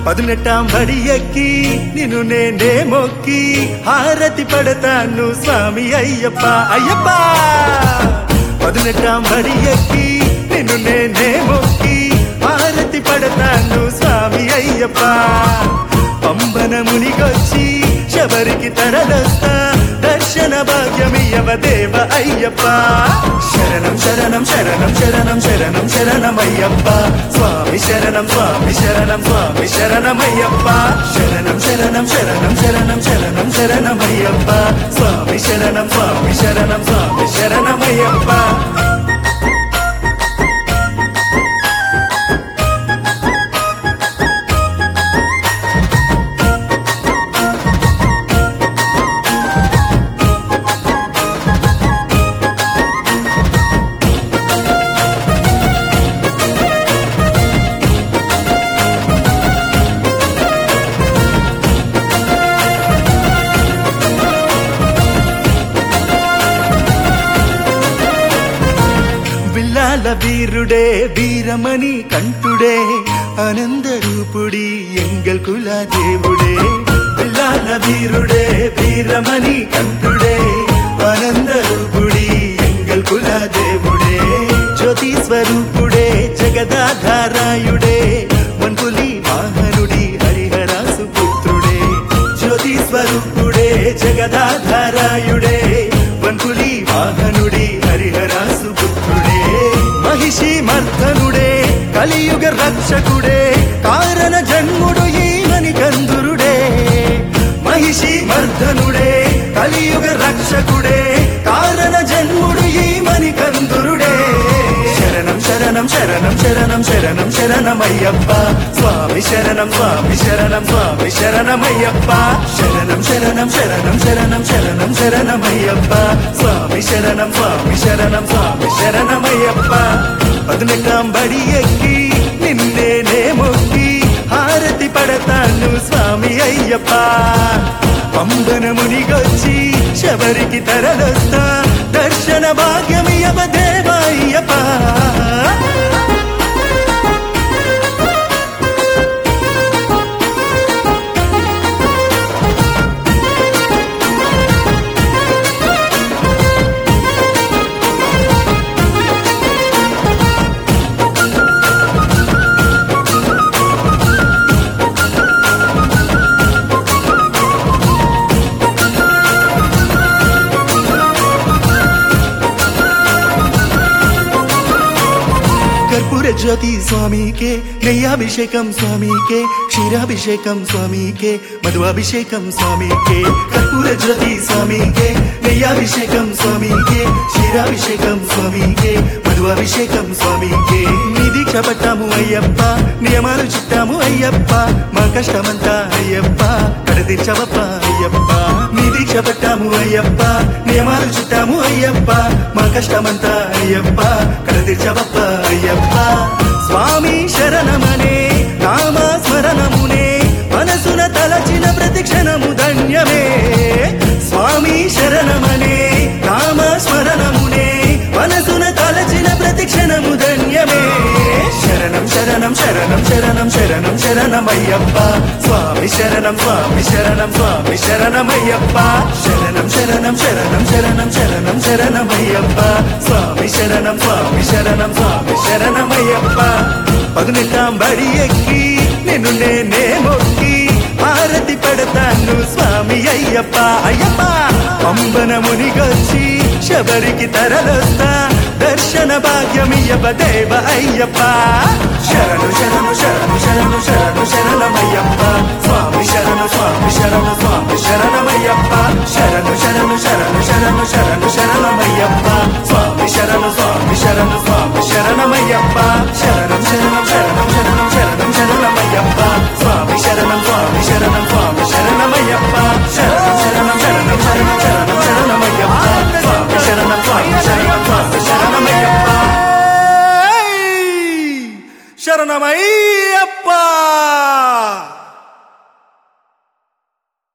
పదునెట్టాం బడి ఎక్కి నిన్ను నేనే మొక్కి హారతి పడతాను స్వామి అయ్యప్ప అయ్యప్ప పదునెట్టాం బడి ఎక్కి నిన్ను నేనే మొక్కి హారతి పడతాను స్వామి అయ్యప్ప పంబన మునికొచ్చి శబరికి తరలొస్తా దర్శన భాగ్యమియవ దేవ అయ్యప్ప శరణం శరణం శరణం శరణం శరణం శరణమయ్యప్ప స్వామి శరణం స్వామి శరణం స్వామి శరణమయ్యప్ప శరణం శరణం శరణం శరణం శరణం శరణమయ్యప్ప స్వామి శరణం స్వామి శరణం స్వామి శరణమయ్యప్ప విల్లాల వీరుడే వీరమణి కంఠుడే ఆనంద రూపుడి ఎంగల్ కుల దేవుడే విల్లాల వీరుడే వీరమణి కంఠుడే ఆనంద రూపుడి ఎంగల్ కుల దేవుడే జ్యోతి స్వరూపుడే జగదాధారాయుడే మన్పులి వాహనుడి హరిహరాసు పుత్రుడే జ్యోతి స్వరూపుడే జగదాధారాయుడే వన్కులి వాహనుడి హరిహరాసు పుత్రుడే మహిషి మర్దనుడే కలియుగ రక్షకుడే కారణ జన్ముడు ఈమని కందురుడే మహిషి మర్దనుడే కలియుగ రక్షకుడే కారణ జన్ముడు ఈమని కందురుడే శరణం శరణం శరణం శరణం శరణం శరణమయ్యప్ప స్వామి శరణం స్వామి శరణం స్వామి శరణమయ్యప్ప శరణం శరణం శరణం శరణం శరణం శరణమయ్యప్ప స్వామి శరణం స్వామి శరణం స్వామి శరణమయ్యప్ప పదునెట్టాం బడి ఎక్కి నిన్నేనే మొక్కి హారతి పడతాను స్వామి అయ్యప్ప పంబన మునిగొచ్చి శబరికి తరలొస్తా దర్శన భాగ్యమియవ దేవాయ్యప్ప కర్పూర జ్యోతి స్వామికే నెయ్యాభిషేకం స్వామికే క్షీరాభిషేకం స్వామికే మధువాభిషేకం స్వామికే కర్పూర జ్యోతి స్వామికే నెయ్యాభిషేకం స్వామికే క్షీరాభిషేకం స్వామికే మధువాభిషేకం స్వామికే నీ దీక్ష పట్టాము అయ్యప్ప నియమాలు చిట్టాము అయ్యప్ప మా కష్టమంతా అయ్యప్ప కడదీర్చవప్ప అయ్యప్ప నీ దీక్ష పట్టాము అయ్యప్ప నియమాలు చుట్టాము అయ్యప్ప మా కష్టమంతా అయ్యప్ప కడదీర్చవప్ప అయ్యప్ప స్వామి శరణమనే నామ స్మరణమునే మనసున తలచిన ప్రతిక్షణము ధన్యమే స్వామి శరణమనే నామ స్మరణమునే మనసున తలచిన ప్రతిక్షణము ధన్యమే శరణం శరణం శరణం శరణం శరణం శరణమయ్యప్ప స్వామి శరణం స్వామి శరణం స్వామి శరణమయ్యప్ప శరణం శరణం శరణం శరణం శరణం శరణమయ్యప్ప స్వామి శరణం స్వామి శరణం స్వామి శరణమయ్యప్ప పదునెట్టాం బడి ఎక్కి నిన్ను నేనే మొక్కి హారతి పడతాను స్వామి అయ్యప్ప అయ్యప్ప పంబన మునిగొచ్చి శబరికి తరలొస్తా దర్శన భాగ్యమియవ దేవ అయ్యప్ప శరణు శరణు శరణు శరణు శరణు శరణమయ్యప్ప స్వామి శరణు స్వామి శరణు స్వామి శరణమయ్యప్ప శరణు శరణు శరణు శరణు శరణు శరణమయ్యప్ప స్వామి శరణు స్వామి శరణు స్వామి శరణమయ్యప్ప శరణం శరణం శరణం శరణం శరణం శరణమయ్యప్ప స్వామి శరణం స్వామి శరణం స్వామి శరణమయ్యప్ప శరణం శరణం శరణం శరణం శరణం శరణమయ్యప్ప స్వామి శరణం స్వామి శరణం స్వామి శరణమయ్యప్ప శరణమయ్యప్ప